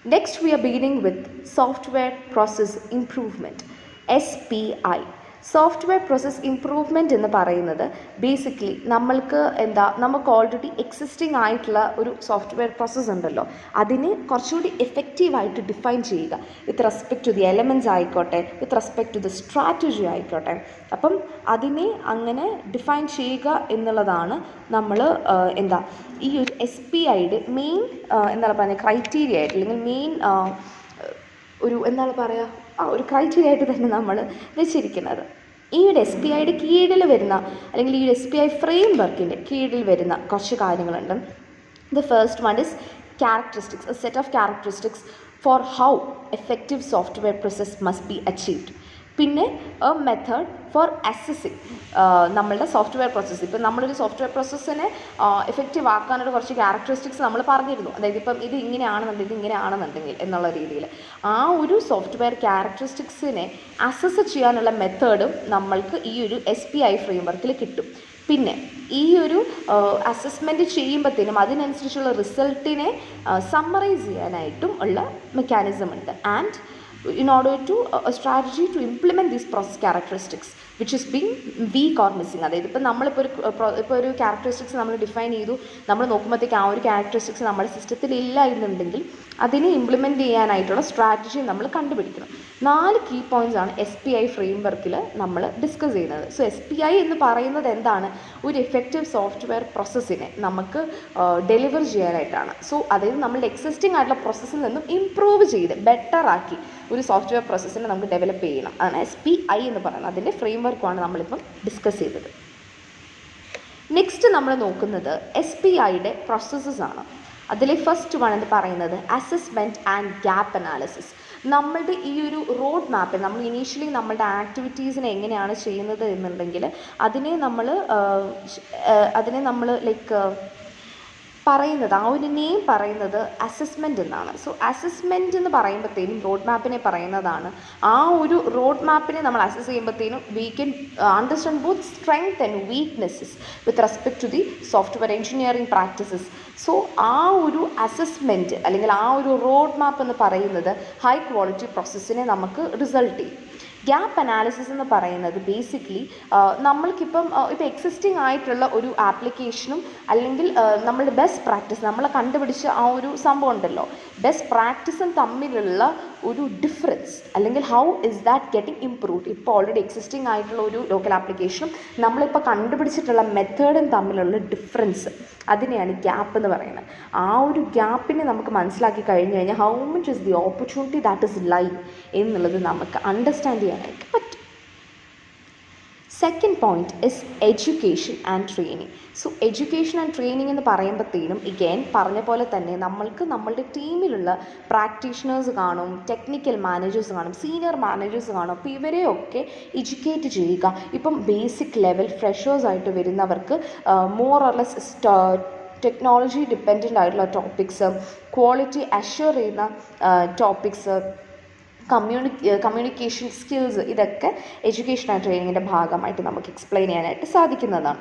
Next, we are beginning with software process improvement, SPI. Software process improvement എന്ന് പറയുന്നത് basically നമ്മൾക്ക് എന്താ നമുക്ക് ഓൾറെഡി എക്സിസ്റ്റിംഗ് ആയിട്ടുള്ള ഒരു സോഫ്റ്റ്വെയർ പ്രോസസ്സ് ഉണ്ടല്ലോ അതിനെ കുറച്ചുകൂടി എഫക്റ്റീവായിട്ട് ഡിഫൈൻ ചെയ്യുക with respect to the elements ആയിക്കോട്ടെ with respect to the strategy ആയിക്കോട്ടെ അപ്പം അതിനെ അങ്ങനെ ഡിഫൈൻ ചെയ്യുക എന്നുള്ളതാണ് നമ്മൾ എന്താ ഈ ഒരു എസ് പി ഐയുടെ മെയിൻ എന്താണ് പറയുന്നത് ക്രൈറ്റീരിയ ആയിട്ട് അല്ലെങ്കിൽ മെയിൻ ഒരു എന്താണ് പറയുക ആ ഒരു ക്രൈറ്റീരിയ ആയിട്ട് തന്നെ നമ്മൾ വെച്ചിരിക്കുന്നത് ഈ ഒരു എസ് പി ഐയുടെ കീഴിൽ വരുന്ന അല്ലെങ്കിൽ ഈ ഒരു എസ് പി ഐ ഫ്രെയിം വർക്കിൻ്റെ കീഴിൽ വരുന്ന കുറച്ച് കാര്യങ്ങളുണ്ട് the first one is characteristics a set of characteristics for how effective software process must be achieved പിന്നെ എ മെത്തേഡ് ഫോർ അസസിങ് നമ്മളുടെ സോഫ്റ്റ്വെയർ പ്രോസസ്സ് ഇപ്പം നമ്മളൊരു സോഫ്റ്റ്വെയർ പ്രോസസ്സിനെ എഫക്റ്റീവ് ആക്കാനൊരു കുറച്ച് ക്യാരക്ടറിസ്റ്റിക്സ് നമ്മൾ പറഞ്ഞിരുന്നു അതായത് ഇപ്പം ഇത് ഇങ്ങനെയാണെന്നുണ്ടെങ്കിൽ ഇത് ഇങ്ങനെയാണെന്നുണ്ടെങ്കിൽ എന്നുള്ള രീതിയിൽ ആ ഒരു സോഫ്റ്റ്വെയർ ക്യാരക്ടറിസ്റ്റിക്സിനെ അസസ് ചെയ്യാനുള്ള മെത്തേഡും നമ്മൾക്ക് ഈ ഒരു എസ് പി ഐ ഫ്രെയിം വർക്കിൽ കിട്ടും പിന്നെ ഈ ഒരു അസസ്മെൻറ്റ് ചെയ്യുമ്പോഴത്തേനും അതിനനുസരിച്ചുള്ള റിസൾട്ടിനെ സമ്മറൈസ് ചെയ്യാനായിട്ടും ഉള്ള മെക്കാനിസം ഉണ്ട് and in order to uh, a strategy to implement these process characteristics which is being weak or missing അതായത് ഇപ്പം നമ്മളിപ്പോൾ ഒരു ഇപ്പോൾ ഒരു ക്യാരക്ടറിസ്റ്റിക്സ് നമ്മൾ ഡിഫൈൻ ചെയ്തു നമ്മൾ നോക്കുമ്പോഴത്തേക്ക് ആ ഒരു ക്യാരക്ടറിസ്റ്റിക്സ് നമ്മുടെ സിസ്റ്റത്തിൽ ഇല്ല എന്നുണ്ടെങ്കിൽ അതിനെ ഇംപ്ലിമെൻറ്റ് ചെയ്യാനായിട്ടുള്ള സ്ട്രാറ്റജി നമ്മൾ കണ്ടുപിടിക്കണം നാല് കീ പോയിൻറ്റ്സ് ആണ് എസ് പി ഐ ഫ്രെയിം വർക്കിൽ നമ്മൾ ഡിസ്കസ് ചെയ്യുന്നത് സോ എസ് പി ഐ എന്ന് പറയുന്നത് എന്താണ് ഒരു എഫക്റ്റീവ് സോഫ്റ്റ്വെയർ പ്രോസസ്സിനെ നമുക്ക് ഡെലിവർ ചെയ്യാനായിട്ടാണ് സോ അതായത് നമ്മളുടെ എക്സിസ്റ്റിംഗ് ആയിട്ടുള്ള പ്രോസസ്സിൽ നിന്നും ഇമ്പ്രൂവ് ചെയ്ത് ബെറ്റർ ആക്കി ഒരു സോഫ്റ്റ്വെയർ പ്രോസസ്സിനെ നമുക്ക് ഡെവലപ്പ് ചെയ്യണം അതാണ് എസ് പി ഐ എന്ന് പറയുന്നത് അതിൻ്റെ ഫ്രെയിം വർക്കുമാണ് നമ്മളിപ്പം ഡിസ്കസ് ചെയ്തത് നെക്സ്റ്റ് നമ്മൾ നോക്കുന്നത് എസ് പി ഐയുടെ പ്രോസസ്സസ് ആണ് അതിൽ ഫസ്റ്റ് വൺ എന്ന് പറയുന്നത് അസസ്മെൻറ്റ് ആൻഡ് ഗ്യാപ്പ് അനാലിസിസ് നമ്മളുടെ ഈ ഒരു റോഡ് മാപ്പ് നമ്മൾ ഇനീഷ്യലി നമ്മളുടെ ആക്ടിവിറ്റീസിനെ എങ്ങനെയാണ് ചെയ്യുന്നത് എന്നുണ്ടെങ്കിൽ അതിനെ നമ്മൾ അതിനെ നമ്മൾ ലൈക്ക് പറയുന്നത് ആ ഒരു നെയിം പറയുന്നത് അസസ്മെൻ്റ് എന്നാണ് സോ അസസ്മെൻ്റ് എന്ന് പറയുമ്പോഴത്തേനും റോഡ് മാപ്പിനെ പറയുന്നതാണ് ആ ഒരു റോഡ് മാപ്പിനെ നമ്മൾ അസസ് ചെയ്യുമ്പോഴത്തേനും we can understand both strength and weaknesses with respect to the software engineering practices so ആ ഒരു അസസ്മെൻറ്റ് അല്ലെങ്കിൽ ആ ഒരു റോഡ് മാപ്പ് എന്ന് പറയുന്നത് ഹൈ ക്വാളിറ്റി പ്രോസസ്സിനെ നമുക്ക് റിസൾട്ട് ചെയ്യും ഗ്യാപ്പ് അനാലിസിസ് എന്ന് പറയുന്നത് ബേസിക്കലി നമ്മൾക്കിപ്പം ഇപ്പോൾ എക്സിസ്റ്റിംഗ് ആയിട്ടുള്ള ഒരു ആപ്ലിക്കേഷനും അല്ലെങ്കിൽ നമ്മളുടെ ബെസ്റ്റ് പ്രാക്ടീസ് നമ്മൾ കണ്ടുപിടിച്ച ആ ഒരു സംഭവം ഉണ്ടല്ലോ ബെസ്റ്റ് പ്രാക്ടീസും തമ്മിലുള്ള ഒരു ഡിഫറൻസ് അല്ലെങ്കിൽ how is that getting improved ഇപ്പോൾ ഓൾറെഡി എക്സിസ്റ്റിംഗ് ആയിട്ടുള്ള ഒരു ലോക്കൽ ആപ്ലിക്കേഷനും നമ്മളിപ്പോൾ കണ്ടുപിടിച്ചിട്ടുള്ള മെത്തേഡും തമ്മിലുള്ള ഡിഫറൻസ് അതിനെയാണ് ഗ്യാപ്പ് എന്ന് പറയുന്നത് ആ ഒരു ഗ്യാപ്പിനെ നമുക്ക് മനസ്സിലാക്കി കഴിഞ്ഞ് കഴിഞ്ഞാൽ how much is the opportunity that is lie എന്നുള്ളത് നമുക്ക് അണ്ടർസ്റ്റാൻഡ് ചെയ്യാനായിട്ട് പറ്റും second point is education and training so education and training എന്ന് പറയുമ്പോഴത്തേനും ഇഗെയിൻ പറഞ്ഞ പോലെ തന്നെ നമ്മൾക്ക് നമ്മളുടെ ടീമിലുള്ള പ്രാക്ടീഷണേഴ്സ് കാണും ടെക്നിക്കൽ മാനേജേഴ്സ് കാണും സീനിയർ മാനേജേഴ്സ് കാണും അപ്പോൾ ഇവരെയൊക്കെ എഡ്യൂക്കേറ്റ് ചെയ്യുക ഇപ്പം ബേസിക് ലെവൽ ഫ്രഷേഴ്സ് ആയിട്ട് വരുന്നവർക്ക് മോർ ഓർലെസ് ടെക്നോളജി ഡിപ്പെൻഡൻ്റ് ആയിട്ടുള്ള ടോപ്പിക്സ് ക്വാളിറ്റി അഷ്യൂർ ചെയ്യുന്ന ടോപ്പിക്സ് കമ്മ്യൂണി കമ്മ്യൂണിക്കേഷൻ സ്കിൽസ് ഇതൊക്കെ എഡ്യൂക്കേഷൻ ആൻഡ് ട്രെയിനിങ്ങിൻ്റെ ഭാഗമായിട്ട് നമുക്ക് എക്സ്പ്ലെയിൻ ചെയ്യാനായിട്ട് സാധിക്കുന്നതാണ്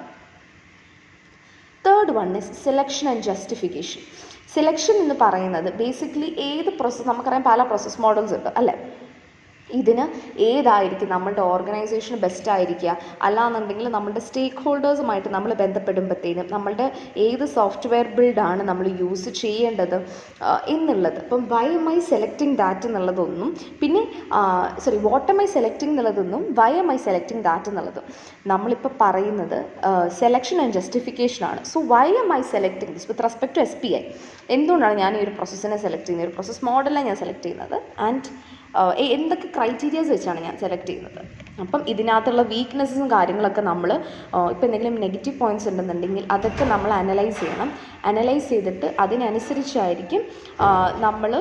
third one is selection and justification selection എന്ന് പറയുന്നത് ബേസിക്കലി ഏത് പ്രോസസ്സ് നമുക്കറിയാം പല പ്രോസസ് മോഡൽസ് ഉണ്ട് അല്ലേ ഇതിന് ഏതായിരിക്കും നമ്മളുടെ ഓർഗനൈസേഷൻ ബെസ്റ്റ് ആയിരിക്കുക അല്ലാന്നുണ്ടെങ്കിൽ നമ്മളുടെ സ്റ്റേക്ക് ഹോൾഡേഴ്സുമായിട്ട് നമ്മൾ ബന്ധപ്പെടുമ്പോഴത്തേനും നമ്മളുടെ ഏത് സോഫ്റ്റ്വെയർ ബിൽഡാണ് നമ്മൾ യൂസ് ചെയ്യേണ്ടത് എന്നുള്ളത് അപ്പം why am I selecting that എന്നുള്ളതൊന്നും പിന്നെ sorry what am I selecting എന്നുള്ളതൊന്നും why am I selecting that എന്നുള്ളതും നമ്മളിപ്പോൾ പറയുന്നത് സെലക്ഷൻ ആൻഡ് ജസ്റ്റിഫിക്കേഷൻ ആണ് so why am I selecting this with respect to S P I എന്തുകൊണ്ടാണ് ഞാൻ ഈ ഒരു പ്രോസസ്സിനെ സെലക്ട് ചെയ്യുന്നത് ഒരു പ്രോസസ് മോഡലാണ് ഞാൻ സെലക്ട് ചെയ്യുന്നത് ആൻഡ് എന്തൊക്കെ ക്രൈറ്റീരിയാസ് വെച്ചാണ് ഞാൻ സെലക്ട് ചെയ്യുന്നത് അപ്പം ഇതിനകത്തുള്ള വീക്ക്നെസ്സും കാര്യങ്ങളൊക്കെ നമ്മൾ ഇപ്പോൾ എന്തെങ്കിലും നെഗറ്റീവ് പോയിൻറ്റ്സ് ഉണ്ടെന്നുണ്ടെങ്കിൽ അതൊക്കെ നമ്മൾ അനലൈസ് ചെയ്യണം അനലൈസ് ചെയ്തിട്ട് അതിനനുസരിച്ചായിരിക്കും നമ്മൾ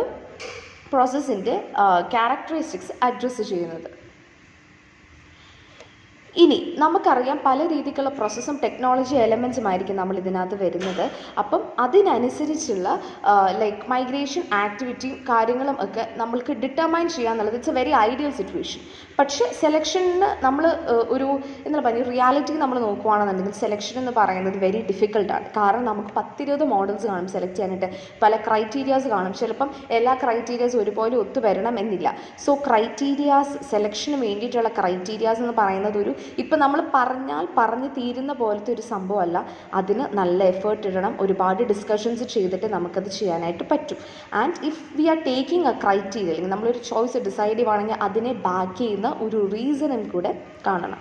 പ്രോസസ്സിൻ്റെ ക്യാരക്ടറിസ്റ്റിക്സ് അഡ്രസ്സ് ചെയ്യുന്നത് ഇനി നമുക്കറിയാം പല രീതിക്കുള്ള പ്രോസസ്സും ടെക്നോളജി എലമെൻസും ആയിരിക്കും നമ്മൾ ഇതിനകത്ത് വരുന്നത് അപ്പം അതിനനുസരിച്ചുള്ള ലൈക്ക് മൈഗ്രേഷൻ ആക്ടിവിറ്റിയും കാര്യങ്ങളും ഒക്കെ നമ്മൾക്ക് ഡിറ്റർമൈൻ ചെയ്യാന്നുള്ളത് it's a very ideal situation പക്ഷേ സെലക്ഷന് നമ്മൾ ഒരു എന്താ പറയുക റിയാലിറ്റി നമ്മൾ നോക്കുകയാണെന്നുണ്ടെങ്കിൽ സെലക്ഷൻ എന്ന് പറയുന്നത് വെരി ഡിഫിക്കൽട്ടാണ് കാരണം നമുക്ക് പത്തിരുപത് മോഡൽസ് കാണും സെലക്ട് ചെയ്യാനായിട്ട് പല ക്രൈറ്റീരിയാസ് കാണും ചിലപ്പം എല്ലാ ക്രൈറ്റീരിയാസ് ഒരുപോലെ ഒത്തു വരണം എന്നില്ല സോ ക്രൈറ്റീരിയാസ് സെലക്ഷന് വേണ്ടിയിട്ടുള്ള ക്രൈറ്റീരിയാസ് എന്ന് പറയുന്നത് ഒരു ഇപ്പം നമ്മൾ പറഞ്ഞാൽ പറഞ്ഞു തീരുന്ന പോലത്തെ ഒരു സംഭവമല്ല അതിന് നല്ല എഫേർട്ട് ഇടണം ഒരുപാട് ഡിസ്കഷൻസ് ചെയ്തിട്ട് നമുക്കത് ചെയ്യാനായിട്ട് പറ്റും and if we are taking a criteria അല്ലെങ്കിൽ നമ്മളൊരു ചോയ്സ് ഡിസൈഡ് ചെയ്യുവാണെങ്കിൽ അതിനെ ബാക്ക് ചെയ്യുന്ന ഒരു റീസണും കൂടെ കാണണം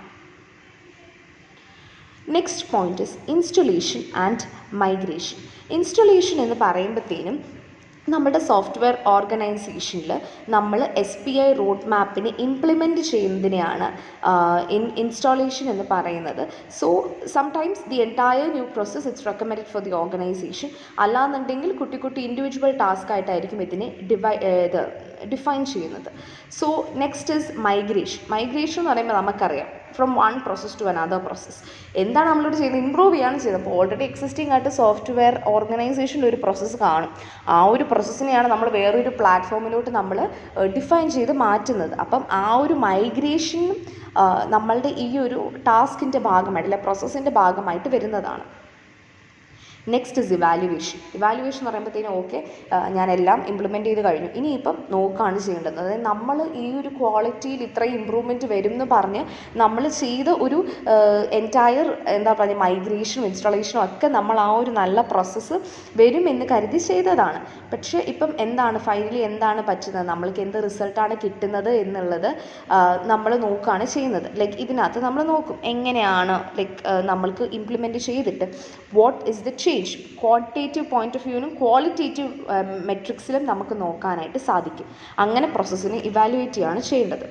next point is installation and migration installation എന്ന് പറയുമ്പോഴത്തേനും നമ്മുടെ സോഫ്റ്റ്വെയർ ഓർഗനൈസേഷനിൽ നമ്മൾ എസ് പി ഐ റോഡ് മാപ്പിനെ ഇംപ്ലിമെൻറ്റ് ചെയ്യുന്നതിനെയാണ് ഇൻ ഇൻസ്റ്റാളേഷൻ എന്ന് പറയുന്നത് so sometimes the entire new process it's recommend for the organization അല്ലാന്നുണ്ടെങ്കിൽ കുട്ടി കുട്ടി ഇൻഡിവിജ്വൽ ടാസ്ക് ആയിട്ടായിരിക്കും ഇതിനെ ഡിവൈ ഇത് ഡിഫൈൻ ചെയ്യുന്നത് so next is migration migration എന്ന് പറയുമ്പോൾ നമുക്കറിയാം from one process to another process എന്താണ് നമ്മളിവിടെ ചെയ്യുന്നത് ഇമ്പ്രൂവ് ചെയ്യാണ് ചെയ്യുന്നത് അപ്പോൾ ഓൾറെഡി എക്സിസ്റ്റിംഗ് ആയിട്ട് സോഫ്റ്റ്വെയർ ഓർഗനൈസേഷനിൽ ഒരു പ്രോസസ്സ് കാണും ആ ഒരു പ്രോസസ്സിനെയാണ് നമ്മൾ വേറൊരു പ്ലാറ്റ്ഫോമിലോട്ട് നമ്മൾ ഡിഫൈൻ ചെയ്ത് മാറ്റുന്നത് അപ്പം ആ ഒരു മൈഗ്രേഷനും നമ്മളുടെ ഈ ഒരു ടാസ്കിൻ്റെ ഭാഗമായിട്ട് അല്ലെ പ്രോസസ്സിൻ്റെ ഭാഗമായിട്ട് വരുന്നതാണ് നെക്സ്റ്റ് ഇസ് ഇവാലുവേഷൻ ഇവാലുവേഷൻ എന്ന് പറയുമ്പോഴത്തേനും ഓക്കെ ഞാനെല്ലാം ഇംപ്ലിമെൻറ്റ് ചെയ്ത് കഴിഞ്ഞു ഇനിയിപ്പം നോക്കുകയാണ് ചെയ്യേണ്ടത് അതായത് നമ്മൾ ഈ ഒരു ക്വാളിറ്റിയിൽ ഇത്രയും ഇമ്പ്രൂവ്മെൻറ്റ് വരും എന്ന് പറഞ്ഞ് നമ്മൾ ചെയ്ത ഒരു എൻറ്റയർ എന്താ പറയുക മൈഗ്രേഷനും ഇൻസ്റ്റാളേഷനും ഒക്കെ നമ്മൾ ആ ഒരു നല്ല പ്രോസസ്സ് വരുമെന്ന് കരുതി ചെയ്തതാണ് പക്ഷേ ഇപ്പം എന്താണ് ഫൈനലി എന്താണ് പറ്റുന്നത് നമ്മൾക്ക് എന്ത് റിസൾട്ടാണ് കിട്ടുന്നത് എന്നുള്ളത് നമ്മൾ നോക്കുകയാണ് ചെയ്യുന്നത് ലൈക്ക് ഇതിനകത്ത് നമ്മൾ നോക്കും എങ്ങനെയാണ് ലൈക്ക് നമ്മൾക്ക് ഇംപ്ലിമെൻറ്റ് ചെയ്തിട്ട് what is the change quantitative point of വ്യൂവിനും ക്വാളിറ്റേറ്റീവ് മെട്രിക്സിലും നമുക്ക് നോക്കാനായിട്ട് സാധിക്കും അങ്ങനെ പ്രോസസ്സിനെ ഇവാലുവേറ്റ് ചെയ്യാണ് ചെയ്യേണ്ടത്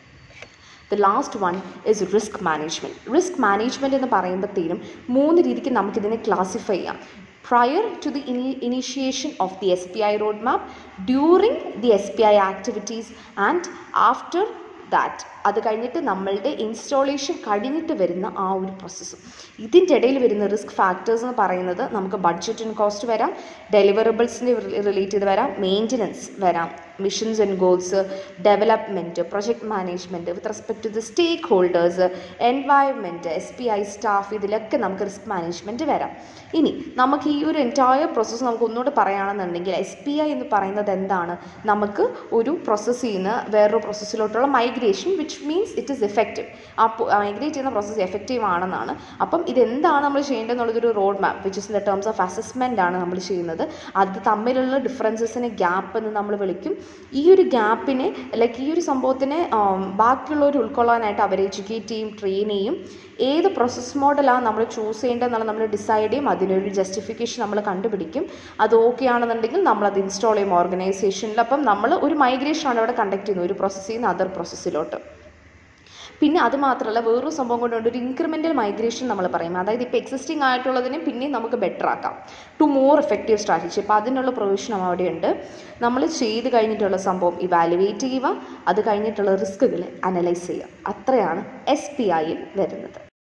the last one is risk management risk management എന്ന് പറയുമ്പോഴത്തേനും മൂന്ന് രീതിക്ക് നമുക്കിതിനെ ക്ലാസിഫൈ ചെയ്യാം prior to the ini- initiation of the SPI roadmap, during the SPI activities, and after that അത് കഴിഞ്ഞിട്ട് നമ്മളുടെ ഇൻസ്റ്റാളേഷൻ കഴിഞ്ഞിട്ട് വരുന്ന ആ ഒരു പ്രോസസ്സും ഇതിൻ്റെ ഇടയിൽ വരുന്ന റിസ്ക് ഫാക്ടേഴ്സ് എന്ന് പറയുന്നത് നമുക്ക് ബഡ്ജറ്റ് ആൻഡ് കോസ്റ്റ് വരാം ഡെലിവറബിൾസിനെ റിലേറ്റ് ചെയ്ത് വരാം മെയിൻ്റനൻസ് വരാം missions and goals development project management with respect to the stakeholders environment S P I staff ഇതിലൊക്കെ നമുക്ക് റിസ്ക് മാനേജ്മെൻറ്റ് വരാം ഇനി നമുക്ക് ഈ ഒരു എൻറ്റയർ പ്രോസസ്സ് നമുക്ക് ഒന്നുകൂടെ പറയുകയാണെന്നുണ്ടെങ്കിൽ എസ് പി ഐ എന്ന് പറയുന്നത് എന്താണ് നമുക്ക് ഒരു പ്രോസസ്സിൽ നിന്ന് വേറൊരു പ്രോസസ്സിലോട്ടുള്ള migration which means it is effective ആ മൈഗ്രേറ്റ് ചെയ്യുന്ന പ്രോസസ്സ് എഫക്റ്റീവ് ആണെന്നാണ് അപ്പം ഇതെന്താണ് നമ്മൾ ചെയ്യേണ്ടതെന്നുള്ളതൊരു road map which is in the terms of assessment ആണ് നമ്മൾ ചെയ്യുന്നത് അത് തമ്മിലുള്ള ഡിഫറൻസസിനെ ഗ്യാപ്പ് എന്ന് നമ്മൾ വിളിക്കും ഈ ഒരു ഗ്യാപ്പിനെ ലൈക്ക് ഈ ഒരു സംഭവത്തിനെ ബാക്കിയുള്ളവർ ഉൾക്കൊള്ളാനായിട്ട് അവരെ എഡ്യൂക്കേറ്റ് ചെയ്യും ട്രെയിൻ ചെയ്യും ഏത് പ്രോസസ് മോഡലാണ് നമ്മൾ ചൂസ് ചെയ്യേണ്ടതെന്നുള്ള നമ്മൾ ഡിസൈഡ് ചെയ്യും അതിനൊരു ജസ്റ്റിഫിക്കേഷൻ നമ്മൾ കണ്ടുപിടിക്കും അത് ഓക്കെ ആണെന്നുണ്ടെങ്കിൽ നമ്മൾ അത് ഇൻസ്റ്റാൾ ചെയ്യും ഓർഗനൈസേഷനിൽ അപ്പം നമ്മൾ ഒരു മൈഗ്രേഷൻ ആണ് ഇവിടെ കണ്ടക്ട് ചെയ്യുന്നത് ഒരു പ്രോസസ്സിൽ നിന്ന് അതർ പ്രോസസ്സിലോട്ട് പിന്നെ അത് മാത്രമല്ല വേറൊരു സംഭവം കൊണ്ടുണ്ട് ഒരു ഇൻക്രിമെൻ്റൽ മൈഗ്രേഷൻ നമ്മൾ പറയും അതായത് ഇപ്പോൾ എക്സിസ്റ്റിംഗ് ആയിട്ടുള്ളതിനെ പിന്നെയും നമുക്ക് ബെറ്റർ ആക്കാം ടു മോർ എഫക്റ്റീവ് സ്ട്രാറ്റജി അപ്പോൾ അതിനുള്ള പ്രൊവിഷനും അവിടെയുണ്ട് നമ്മൾ ചെയ്ത് കഴിഞ്ഞിട്ടുള്ള സംഭവം ഇവാലുവേറ്റ് ചെയ്യുക അത് കഴിഞ്ഞിട്ടുള്ള റിസ്കുകൾ അനലൈസ് ചെയ്യുക അത്രയാണ് എസ് പി ഐയിൽ വരുന്നത്